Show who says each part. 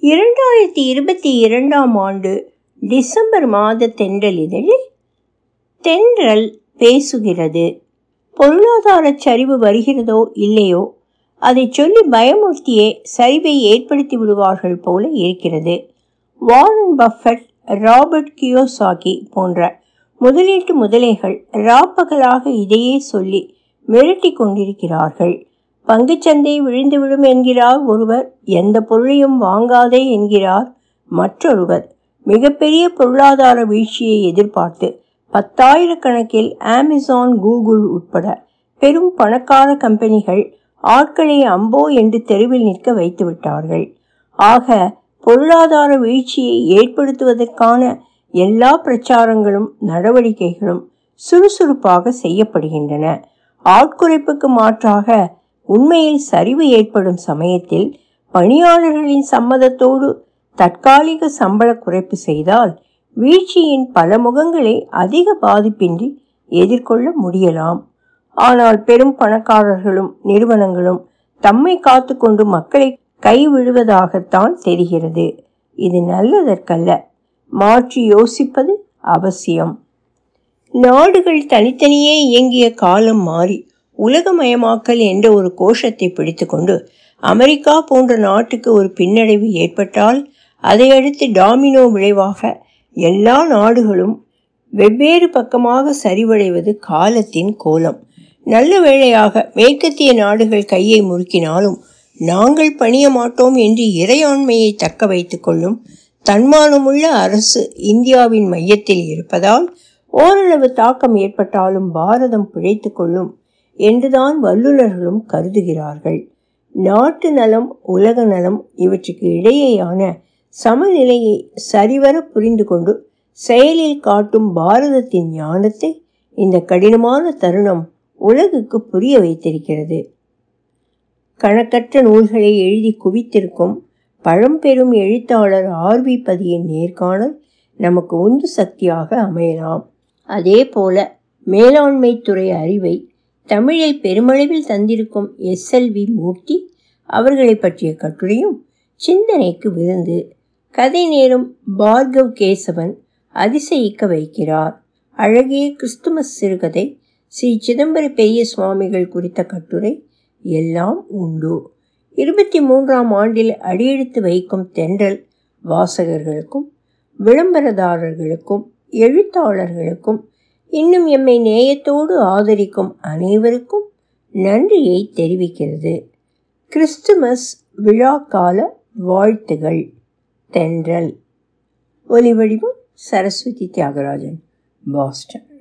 Speaker 1: இரண்டாயிரத்தி இருபத்தி இரண்டாம் ஆண்டு டிசம்பர் மாத தென்றல் இதழில் தென்றல் பேசுகிறது பொருளாதார சரிவு வருகிறதோ இல்லையோ அதை சொல்லி பயமுறுத்தியே சரிவை ஏற்படுத்தி விடுவார்கள் போல இருக்கிறது வாரன் பஃபட் ராபர்ட் கியோசாகி போன்ற முதலீட்டு முதலைகள் ராப்பகலாக இதையே சொல்லி மிரட்டி கொண்டிருக்கிறார்கள் பங்குச்சந்தை விழுந்துவிடும் என்கிறார் ஒருவர் எந்த பொருளையும் வாங்காதே என்கிறார் மற்றொருவர் மிகப்பெரிய பொருளாதார வீழ்ச்சியை எதிர்பார்த்து பத்தாயிரக்கணக்கில் அமேசான் கூகுள் உட்பட பெரும் பணக்கார கம்பெனிகள் ஆட்களை அம்போ என்று தெருவில் நிற்க வைத்து விட்டார்கள் ஆக பொருளாதார வீழ்ச்சியை ஏற்படுத்துவதற்கான எல்லா பிரச்சாரங்களும் நடவடிக்கைகளும் சுறுசுறுப்பாக செய்யப்படுகின்றன ஆட்குறைப்புக்கு மாற்றாக உண்மையில் சரிவு ஏற்படும் சமயத்தில் பணியாளர்களின் சம்மதத்தோடு தற்காலிக சம்பள குறைப்பு செய்தால் வீழ்ச்சியின் பல முகங்களை அதிக பாதிப்பின்றி எதிர்கொள்ள முடியலாம் ஆனால் பெரும் பணக்காரர்களும் நிறுவனங்களும் தம்மை காத்து கொண்டு மக்களை கைவிடுவதாகத்தான் தெரிகிறது இது நல்லதற்கல்ல மாற்றி யோசிப்பது அவசியம் நாடுகள் தனித்தனியே இயங்கிய காலம் மாறி உலகமயமாக்கல் என்ற ஒரு கோஷத்தை பிடித்துக்கொண்டு அமெரிக்கா போன்ற நாட்டுக்கு ஒரு பின்னடைவு ஏற்பட்டால் அதையடுத்து டாமினோ விளைவாக எல்லா நாடுகளும் வெவ்வேறு பக்கமாக சரிவடைவது காலத்தின் கோலம் நல்ல வேளையாக மேற்கத்திய நாடுகள் கையை முறுக்கினாலும் நாங்கள் பணிய மாட்டோம் என்று இறையாண்மையை தக்க வைத்துக் கொள்ளும் தன்மானமுள்ள அரசு இந்தியாவின் மையத்தில் இருப்பதால் ஓரளவு தாக்கம் ஏற்பட்டாலும் பாரதம் பிழைத்து கொள்ளும் என்றுதான் வல்லுநர்களும் கருதுகிறார்கள் நாட்டு நலம் உலக நலம் இவற்றுக்கு இடையேயான சமநிலையை சரிவர புரிந்து கொண்டு செயலில் காட்டும் பாரதத்தின் ஞானத்தை இந்த கடினமான தருணம் உலகுக்கு புரிய வைத்திருக்கிறது கணக்கற்ற நூல்களை எழுதி குவித்திருக்கும் பழம்பெரும் எழுத்தாளர் ஆர்வி பதியின் நேர்காணல் நமக்கு உந்து சக்தியாக அமையலாம் அதே போல மேலாண்மை துறை அறிவை தமிழில் பெருமளவில் தந்திருக்கும் எஸ் எல் வி மூர்த்தி அவர்களை பற்றிய கட்டுரையும் சிந்தனைக்கு விருந்து கதை நேரும் பார்கவ் கேசவன் அதிசயிக்க வைக்கிறார் அழகிய கிறிஸ்துமஸ் சிறுகதை ஸ்ரீ சிதம்பர பெரிய சுவாமிகள் குறித்த கட்டுரை எல்லாம் உண்டு இருபத்தி மூன்றாம் ஆண்டில் அடியெடுத்து வைக்கும் தென்றல் வாசகர்களுக்கும் விளம்பரதாரர்களுக்கும் எழுத்தாளர்களுக்கும் இன்னும் எம்மை நேயத்தோடு ஆதரிக்கும் அனைவருக்கும் நன்றியை தெரிவிக்கிறது கிறிஸ்துமஸ் விழா கால வாழ்த்துகள் தென்றல் ஒலிவடிவம் சரஸ்வதி தியாகராஜன் பாஸ்டன்